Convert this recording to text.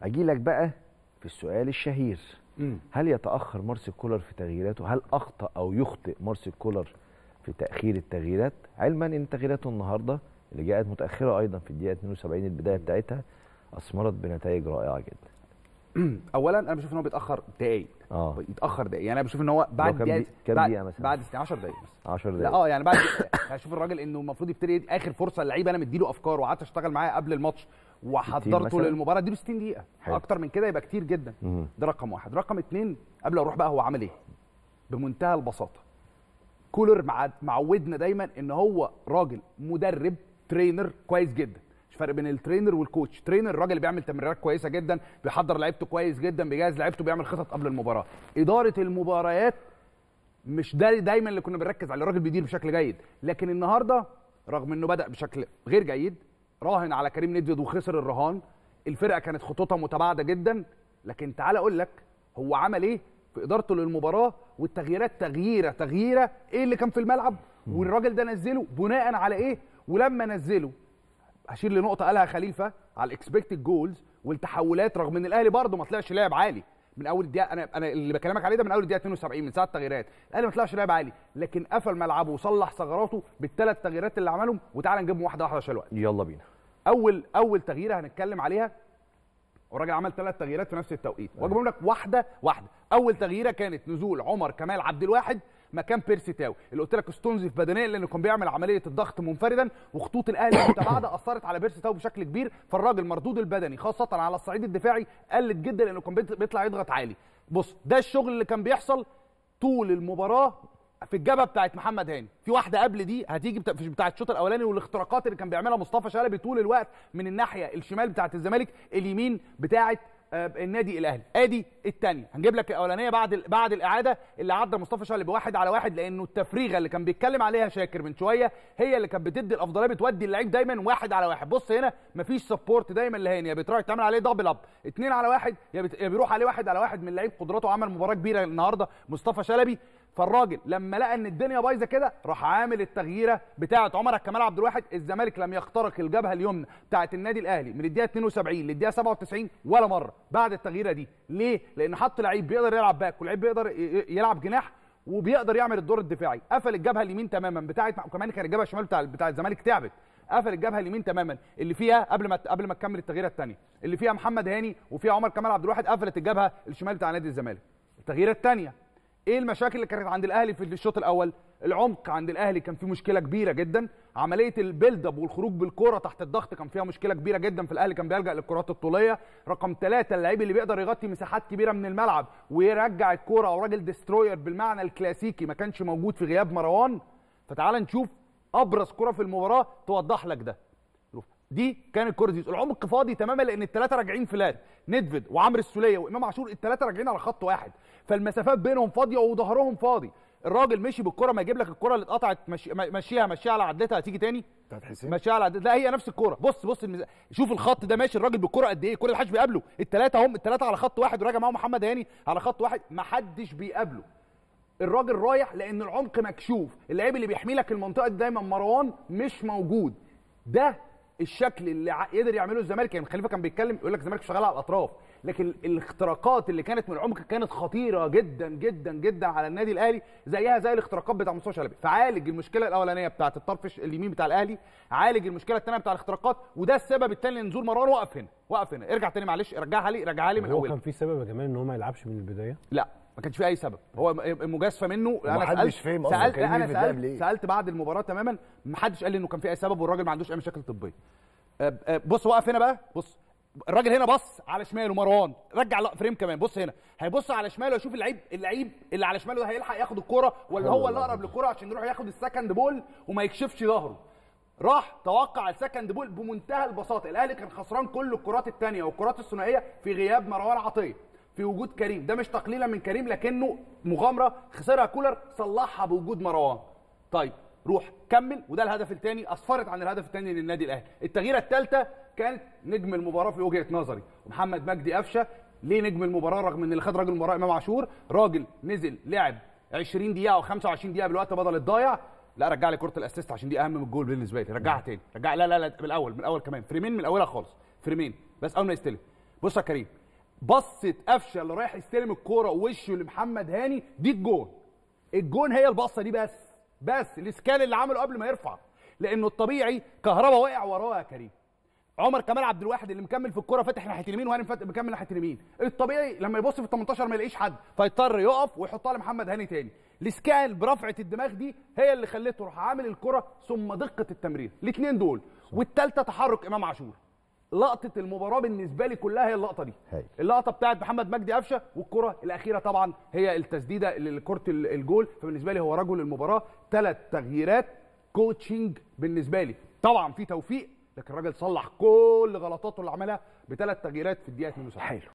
اجي لك بقى في السؤال الشهير مم. هل يتاخر مارسيل كولر في تغييراته هل اخطا او يخطئ مارسيل كولر في تاخير التغييرات علما ان تغييراته النهارده اللي جاءت متاخره ايضا في الدقيقه 72 البدايه بتاعتها اثمرت بنتائج رائعه جدا اولا انا بشوف ان هو بيتاخر دقايق اه يتاخر دقايق يعني انا بشوف ان هو بعد كام دقيقة- دقيقة- كام بعد دقيقة مثلا؟ بعد 10 دقايق بس 10 لا دقائق اه يعني بعد هشوف الراجل انه المفروض يبتدي يدي اخر فرصه اللعيبه انا مديله افكار وقعدت اشتغل معاه قبل الماتش وحضرته مثلاً؟ للمباراه اديله 60 دقيقه حلو. اكتر من كده يبقى كتير جدا مم. ده رقم واحد رقم اتنين قبل اروح بقى هو عمل ايه بمنتهى البساطه كولر مع معودنا دايما ان هو راجل مدرب ترينر كويس جدا مش فرق بين الترينر والكوتش ترينر الراجل اللي بيعمل تمريرات كويسه جدا بيحضر لعيبته كويس جدا بيجهز لعيبته بيعمل خطط قبل المباراه اداره المباريات مش ده دايما اللي كنا بنركز عليه الراجل بيدير بشكل جيد لكن النهارده رغم انه بدا بشكل غير جيد راهن على كريم ندفد وخسر الرهان الفرقه كانت خطوطها متباعده جدا لكن تعال اقول لك هو عمل ايه في ادارته للمباراه والتغييرات تغييره تغييره ايه اللي كان في الملعب والراجل ده نزله بناء على ايه ولما نزله هشير لنقطه قالها خليفه على الاكسبكتد جولز والتحولات رغم ان الاهلي برضه ما طلعش لاعب عالي من اول الدقيقه انا انا اللي بكلمك عليه ده من اول الدقيقه 72 من ساعه التغييرات الاهلي ما طلعش لاعب عالي لكن قفل ملعبه وصلح ثغراته بالثلاث تغييرات اللي عملهم وتعالى نجيبهم واحده واحده عشان الوقت يلا بينا اول اول تغييره هنتكلم عليها والراجل عمل ثلاث تغييرات في نفس التوقيت واجيبهم لك واحده واحده اول تغييره كانت نزول عمر كمال عبد الواحد مكان بيرسي تاو اللي قلت لك استنزف بدنيا لانه كان بيعمل عمليه الضغط منفردا وخطوط الاهلي المتباعده اثرت على بيرسي تاو بشكل كبير فالراجل مردود البدني خاصه على الصعيد الدفاعي قلت جدا لانه كان بيط- بيطلع يضغط عالي بص ده الشغل اللي كان بيحصل طول المباراه في الجبهه بتاعت محمد هاني في واحده قبل دي هتيجي بتا... في بتاعت الشوط الاولاني والاختراقات اللي كان بيعملها مصطفى شلبي طول الوقت من الناحيه الشمال بتاعت الزمالك اليمين بتاعت آه، النادي الاهلي ادي الثانيه هنجيب لك الاولانيه بعد ال- بعد الاعاده اللي عدى مصطفى شلبي واحد على واحد لانه التفريغه اللي كان بيتكلم عليها شاكر من شويه هي اللي كانت بتدي الافضليه بتودي اللعيب دايما واحد على واحد بص هنا مفيش سبورت دايما لهاني يا بيتراي تعمل عليه دبل اب اثنين على واحد يا, بت... يا بيروح عليه واحد على واحد من لعيب قدراته عمل مباراه كبيره النهارده مصطفى شلبي فالراجل لما لقى ان الدنيا بايظه كده راح عامل التغييره بتاعه عمر كمال عبد الواحد الزمالك لم يخترق الجبهه اليمنى بتاعه النادي الاهلي من الدقيقه 72 للدقيقه 97 ولا مره بعد التغييره دي ليه لان حط لعيب بيقدر يلعب باك ولعيب بيقدر ي- ي- يلعب جناح وبيقدر يعمل الدور الدفاعي قفل الجبهه اليمين تماما بتاعه وكمان كان الجبهه الشمال بتاع بتاع الزمالك تعبت قفل الجبهه اليمين تماما اللي فيها قبل ما قبل ما تكمل التغييره الثانيه اللي فيها محمد هاني وفيها عمر كمال عبد الواحد قفلت الجبهه الشمال بتاع نادي الزمالك التغييره الثانيه ايه المشاكل اللي كانت عند الاهلي في الشوط الاول العمق عند الاهلي كان فيه مشكله كبيره جدا عمليه البيلد اب والخروج بالكره تحت الضغط كان فيها مشكله كبيره جدا في الاهلي كان بيلجا للكرات الطوليه رقم ثلاثة اللعيب اللي بيقدر يغطي مساحات كبيره من الملعب ويرجع الكره او راجل ديستروير بالمعنى الكلاسيكي ما كانش موجود في غياب مروان فتعال نشوف ابرز كره في المباراه توضح لك ده شوف، دي كانت كره دي العمق فاضي تماما لان الثلاثه راجعين فلات ندفد وعمرو السوليه وامام عاشور الثلاثه راجعين على خط واحد فالمسافات بينهم فاضيه وظهرهم فاضي الراجل مشي بالكره ما يجيب لك الكره اللي اتقطعت مشي مشيها مشيها على عدتها هتيجي تاني بتاعت حسين مشيها على عدتها لا هي نفس الكره بص بص المز... شوف الخط ده ماشي الراجل بالكره قد ايه كل اللي حدش بيقابله الثلاثه هم الثلاثه على خط واحد وراجع معاهم محمد هاني على خط واحد ما حدش بيقابله الراجل رايح لان العمق مكشوف اللعيب اللي بيحمي لك المنطقه دي دايما مروان مش موجود ده الشكل اللي ع- قدر يعمله الزمالك يعني خليفه كان بيتكلم يقول لك الزمالك شغال على الاطراف لكن الاختراقات اللي كانت من العمق كانت خطيره جدا جدا جدا على النادي الاهلي زيها زي الاختراقات بتاع مصطفى شلبي فعالج المشكله الاولانيه بتاعه الطرف الش- اليمين بتاع الاهلي عالج المشكله الثانيه بتاع الاختراقات وده السبب الثاني لنزول مروان وقف هنا وقف هنا ارجع تاني معلش رجعها لي رجعها لي من هو اولها كان في سبب يا جمال ان هو ما يلعبش من البدايه لا ما كانش في اي سبب هو مجازفه منه انا ومحدش سالت فاهم أصلاً سالت كريم لا، انا نيفيد لعب سالت ليه. سالت بعد المباراه تماما ما حدش قال لي انه كان في اي سبب والراجل ما عندوش اي مشاكل طبيه أه، أه، بص واقف هنا بقى بص الراجل هنا بص على شماله مروان رجع لا فريم كمان بص هنا هيبص على شماله يشوف اللعيب اللعيب اللي على شماله ده هيلحق ياخد الكرة ولا هو اللي اقرب للكرة عشان يروح ياخد السكند بول وما يكشفش ظهره راح توقع السكند بول بمنتهى البساطه الاهلي كان خسران كل الكرات الثانيه والكرات الثنائيه في غياب مروان عطيه في وجود كريم ده مش تقليلا من كريم لكنه مغامره خسرها كولر صلحها بوجود مروان طيب روح كمل وده الهدف الثاني اسفرت عن الهدف الثاني للنادي الاهلي التغييره الثالثه كانت نجم المباراه في وجهه نظري محمد مجدي قفشه ليه نجم المباراه رغم ان اللي خد راجل المباراه امام عاشور راجل نزل لعب 20 دقيقه او 25 دقيقه بالوقت بدل الضايع لا رجع لي كره الاسيست عشان دي اهم من الجول بالنسبه لي رجعها تاني رجع لا لا لا من الاول من الاول كمان فريمين من اولها خالص فريمين بس اول ما يستلم بص يا كريم بصه قفشه اللي رايح يستلم الكوره ووشه لمحمد هاني دي الجون الجون هي البصه دي بس بس الاسكان اللي عمله قبل ما يرفع لانه الطبيعي كهربا واقع وراه يا كريم عمر كمال عبد الواحد اللي مكمل في الكوره فاتح ناحيه اليمين وهاني فاتح مكمل ناحيه اليمين الطبيعي لما يبص في ال 18 ما يلاقيش حد فيضطر يقف ويحطها لمحمد هاني تاني الاسكان برفعه الدماغ دي هي اللي خلته يروح عامل الكره ثم دقه التمرير الاثنين دول والثالثه تحرك امام عاشور لقطه المباراه بالنسبه لي كلها هي اللقطه دي هاي. اللقطه بتاعت محمد مجدي قفشه والكره الاخيره طبعا هي التسديده لكره الجول فبالنسبه لي هو رجل المباراه ثلاث تغييرات كوتشنج بالنسبه لي طبعا في توفيق لكن الراجل صلح كل غلطاته اللي عملها بثلاث تغييرات في الدقيقه 72 حلو